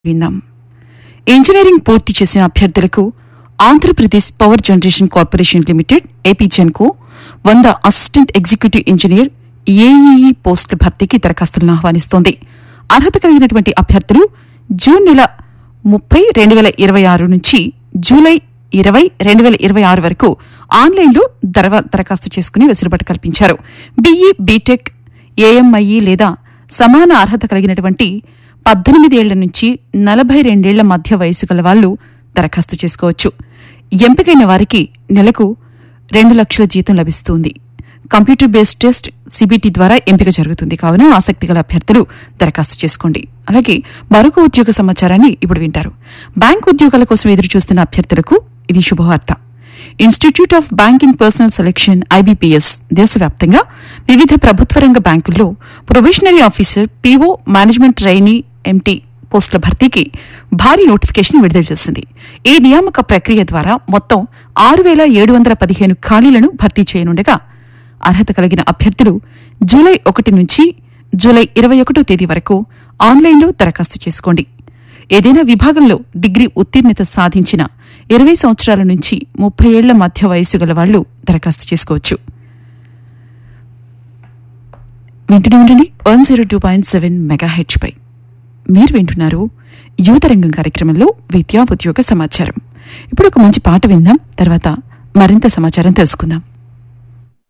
విందాం ఇంజనీరింగ్ పూర్తి చేసిన అభ్యర్థులకు Andhra Pradesh power generation corporation limited APGENCO వంద అసిస్టెంట్ ఎగ్జిక్యూటివ్ ఇంజనీర్ ఏఈఈ పోస్టుల భర్తీకి దరఖాస్తులను ఆహ్వానిస్తోంది అర్హత కలిగినటువంటి అభ్యర్థులు జూన్ నెల ముప్పై రెండు వేల ఇరవై ఆరు నుంచి జూలై ఇరవై రెండు వేల ఇరవై ఆరు వరకు ఆన్లైన్లో దరవ- దరఖాస్తు చేసుకుని వెసులుబాటు కల్పించారు బీఈ బీటెక్ ఏఎంఐఈ లేదా సమాన అర్హత కలిగినటువంటి పద్దెనిమిది ఏళ్ల నుంచి నలభై రెండేళ్ల మధ్య వయసు గల వాళ్ళు దరఖాస్తు చేసుకోవచ్చు ఎంపికైన వారికి నెలకు రెండు లక్షల జీతం లభిస్తుంది కంప్యూటర్ బేస్డ్ టెస్ట్ సిబిటి ద్వారా ఎంపిక జరుగుతుంది కావున ఆసక్తి గల అభ్యర్థులు దరఖాస్తు చేసుకోండి అలాగే మరొక ఉద్యోగ సమాచారాన్ని ఇప్పుడు వింటారు బ్యాంక్ ఉద్యోగాల కోసం ఎదురు చూస్తున్న అభ్యర్థులకు ఇది శుభవార్త institute of banking personnel selection IBPS దేశవ్యాప్తంగా వివిధ ప్రభుత్వ రంగ బ్యాంకుల్లో probationary officer PO management trainee MT పోస్టుల భర్తీకి భారీ నోటిఫికేషన్ విడుదల చేసింది ఈ నియామక ప్రక్రియ ద్వారా మొత్తం ఆరు వేల ఏడు వందల పదిహేను ఖాళీలను భర్తీ చేయనుండగా అర్హత కలిగిన అభ్యర్థులు జూలై ఒకటి నుంచి జూలై ఇరవై ఒకటో తేదీ వరకు ఆన్లైన్లో దరఖాస్తు చేసుకోండి ఏదైనా విభాగంలో డిగ్రీ ఉత్తీర్ణత సాధించిన ఇరవై సంవత్సరాల నుంచి ముప్పై ఏళ్ల మధ్య వయసు గల వాళ్లు దరఖాస్తు చేసుకోవచ్చు వింటూనే ఉండండి one zero two point seven mega హెచ్ పై మీరు వింటున్నారు యువతరంగం కార్యక్రమంలో విద్యా ఉద్యోగ సమాచారం ఇప్పుడు ఒక మంచి పాట విందాం తర్వాత మరింత సమాచారం తెలుసుకుందాం